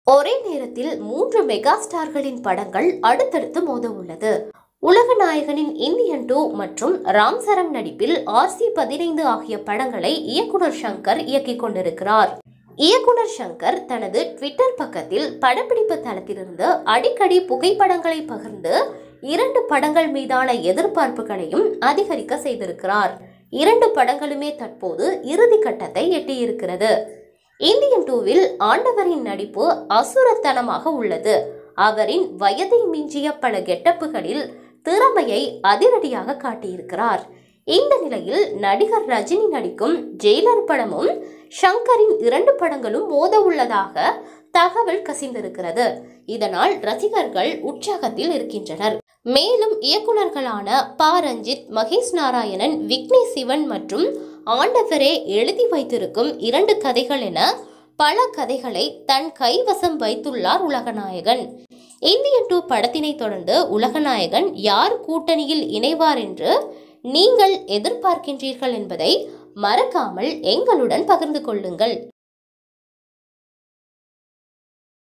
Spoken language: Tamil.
ஒரே நேரத்தில் மூன்று மெகா ஸ்டார்களின் படங்கள் அடுத்தடுத்து மோத உள்ளது உலக நாயகனின் இந்தியன் டூ மற்றும் ராம் சரண் நடிப்பில் ஆர்சி பதினைந்து ஆகிய படங்களை இயக்குனர் சங்கர் இயக்கிக் கொண்டிருக்கிறார் இயக்குனர் சங்கர் தனது ட்விட்டர் பக்கத்தில் படப்பிடிப்பு தளத்திலிருந்து அடிக்கடி புகைப்படங்களை பகிர்ந்து இரண்டு படங்கள் மீதான எதிர்பார்ப்புகளையும் அதிகரிக்க செய்திருக்கிறார் இரண்டு படங்களுமே தற்போது இறுதி கட்டத்தை எட்டியிருக்கிறது இந்தியன் டூவில் ஆண்டவரின் நடிப்பு அசுரத்தனமாக உள்ளது அவரின் வயதை மிஞ்சிய பல கெட்டப்புகளில் திறமையை அதிரடியாக காட்டியிருக்கிறார் இந்த நிலையில் நடிகர் ரஜினி நடிக்கும் ஜெயிலர் படமும் ஷங்கரின் இரண்டு படங்களும் மோத உள்ளதாக தகவல் கசிந்திருக்கிறது இதனால் ரசிகர்கள் உற்சாகத்தில் இருக்கின்றனர் மேலும் இயக்குனர்களான ப ரஞ்சித் மகேஷ் நாராயணன் விக்னேஷ் சிவன் மற்றும் ஆண்டவரே எழுதி வைத்திருக்கும் இரண்டு கதைகள் என பல கதைகளை தன் கைவசம் வைத்துள்ளார் உலகநாயகன் இந்தியன் டூ படத்தினை தொடர்ந்து உலகநாயகன் யார் கூட்டணியில் இணைவார் என்று நீங்கள் எதிர்பார்க்கின்றீர்கள் என்பதை மறக்காமல் எங்களுடன் பகிர்ந்து கொள்ளுங்கள்